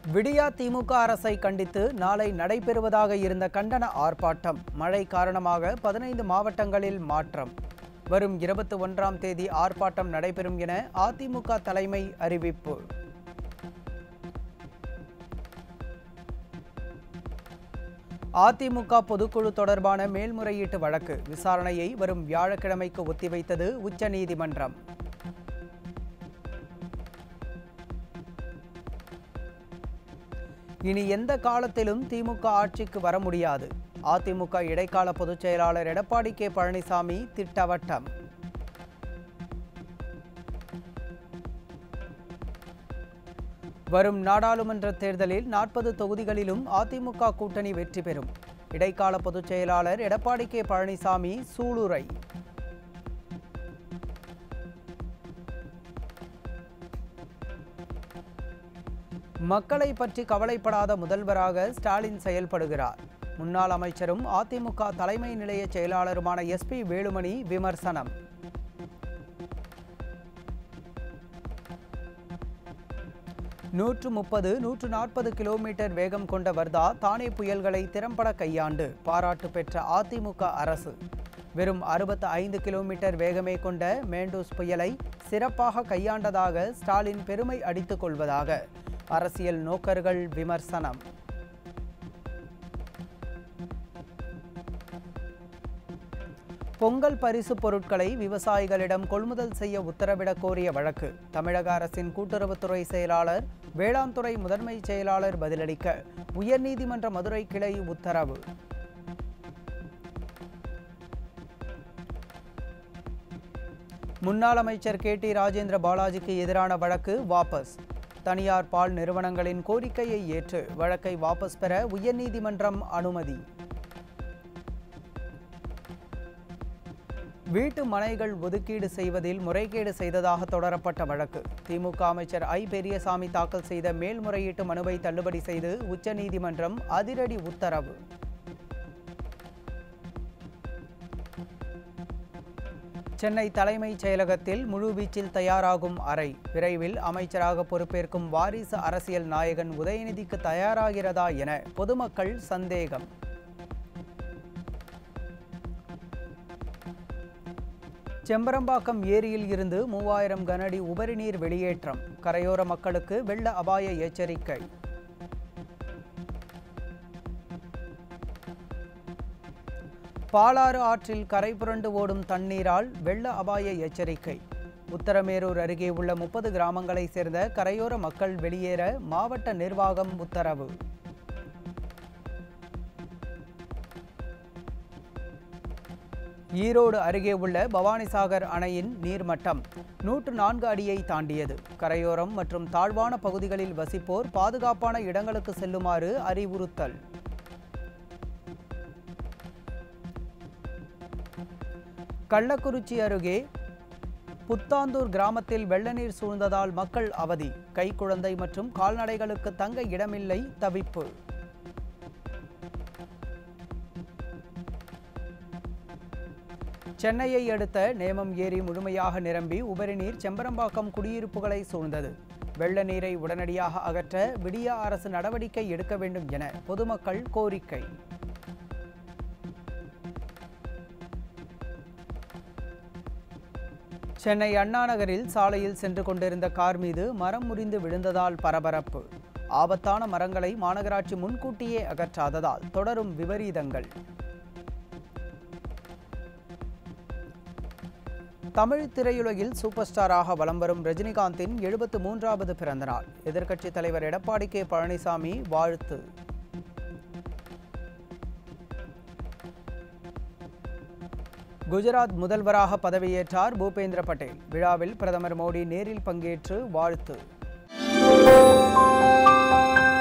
விடியா திமுக அரசை கண்டித்து நாளை நடைபெறுவதாக இருந்த கண்டன ஆர்ப்பாட்டம் மழை காரணமாக பதினைந்து மாவட்டங்களில் மாற்றம் வரும் இருபத்தி ஒன்றாம் தேதி ஆர்ப்பாட்டம் நடைபெறும் என அதிமுக தலைமை அறிவிப்பு அதிமுக பொதுக்குழு தொடர்பான மேல்முறையீட்டு வழக்கு விசாரணையை வரும் வியாழக்கிழமைக்கு ஒத்திவைத்தது உச்சநீதிமன்றம் இனி எந்த காலத்திலும் திமுக ஆட்சிக்கு வர முடியாது அதிமுக இடைக்கால பொதுச் செயலாளர் எடப்பாடி கே பழனிசாமி திட்டவட்டம் வரும் நாடாளுமன்ற தேர்தலில் நாற்பது தொகுதிகளிலும் அதிமுக கூட்டணி வெற்றி பெறும் இடைக்கால பொதுச் செயலாளர் எடப்பாடி கே பழனிசாமி சூளுரை மக்களை பற்றி கவலைப்படாத முதல்வராக ஸ்டாலின் செயல்படுகிறார் முன்னாள் அமைச்சரும் அதிமுக தலைமை நிலைய செயலாளருமான எஸ்பி வேலுமணி விமர்சனம் நூற்று முப்பது நூற்று நாற்பது கிலோமீட்டர் வேகம் கொண்ட வர்தா தானே புயல்களை திறம்பட கையாண்டு பாராட்டு பெற்ற அதிமுக அரசு வெறும் அறுபத்து ஐந்து கிலோமீட்டர் வேகமே கொண்ட மேண்டூஸ் புயலை சிறப்பாக கையாண்டதாக ஸ்டாலின் பெருமை அடித்துக் கொள்வதாக அரசியல் நோக்கர்கள் விமர்சனம் பொங்கல் பரிசு பொருட்களை விவசாயிகளிடம் கொள்முதல் செய்ய உத்தரவிடக் கோரிய வழக்கு தமிழக அரசின் கூட்டுறவுத்துறை செயலாளர் வேளாண் துறை முதன்மை செயலாளர் பதிலளிக்க உயர்நீதிமன்ற மதுரை கிளை உத்தரவு முன்னாள் அமைச்சர் கே டி ராஜேந்திர பாலாஜிக்கு எதிரான வழக்கு வாபஸ் தனியார் பால் நிறுவனங்களின் கோரிக்கையை ஏற்று வழக்கை வாபஸ் பெற உயர்நீதிமன்றம் அனுமதி வீட்டு மனைகள் ஒதுக்கீடு செய்வதில் முறைகேடு செய்ததாக தொடரப்பட்ட வழக்கு திமுக அமைச்சர் ஐ பெரியசாமி தாக்கல் செய்த மேல்முறையீட்டு மனுவை தள்ளுபடி செய்து உச்சநீதிமன்றம் அதிரடி உத்தரவு சென்னை தலைமைச் செயலகத்தில் முழுவீச்சில் தயாராகும் அறை விரைவில் அமைச்சராக பொறுப்பேற்கும் வாரிசு அரசியல் நாயகன் உதயநிதிக்கு தயாராகிறதா என பொதுமக்கள் சந்தேகம் செம்பரம்பாக்கம் ஏரியில் இருந்து மூவாயிரம் கனஅடி உபரி நீர் வெளியேற்றம் கரையோர மக்களுக்கு வெள்ள அபாய எச்சரிக்கை பாலாறு ஆற்றில் கரை புரண்டு ஓடும் தண்ணீரால் வெள்ள அபாய எச்சரிக்கை உத்தரமேரூர் அருகே உள்ள முப்பது கிராமங்களைச் சேர்ந்த கரையோர மக்கள் வெளியேற மாவட்ட நிர்வாகம் உத்தரவு ஈரோடு அருகே உள்ள பவானிசாகர் அணையின் நீர்மட்டம் நூற்று நான்கு அடியை தாண்டியது கரையோரம் மற்றும் தாழ்வான பகுதிகளில் வசிப்போர் பாதுகாப்பான இடங்களுக்கு செல்லுமாறு அறிவுறுத்தல் கள்ளக்குறிச்சி அருகே புத்தாந்தூர் கிராமத்தில் வெள்ள நீர் சூழ்ந்ததால் மக்கள் அவதி கைக்குழந்தை மற்றும் கால்நடைகளுக்கு தங்க இடமில்லை தவிப்பு சென்னையை அடுத்த நேமம் ஏரி முழுமையாக நிரம்பி உபரி நீர் செம்பரம்பாக்கம் குடியிருப்புகளை சூழ்ந்தது வெள்ள நீரை உடனடியாக அகற்ற விடியா அரசு நடவடிக்கை எடுக்க வேண்டும் என பொதுமக்கள் கோரிக்கை சென்னை அண்ணா நகரில் சாலையில் சென்று கொண்டிருந்த கார் மீது மரம் முறிந்து விழுந்ததால் பரபரப்பு ஆபத்தான மரங்களை மாநகராட்சி முன்கூட்டியே அகற்றாததால் தொடரும் விபரீதங்கள் தமிழ் திரையுலகில் சூப்பர் ஸ்டாராக வலம் வரும் ரஜினிகாந்தின் எழுபத்து மூன்றாவது பிறந்தநாள் எதிர்க்கட்சித் தலைவர் எடப்பாடி கே பழனிசாமி வாழ்த்து குஜராத் முதல்வராக பதவியேற்றார் பூபேந்திர பட்டேல் விழாவில் பிரதமர் மோடி நேரில் பங்கேற்று வாழ்த்து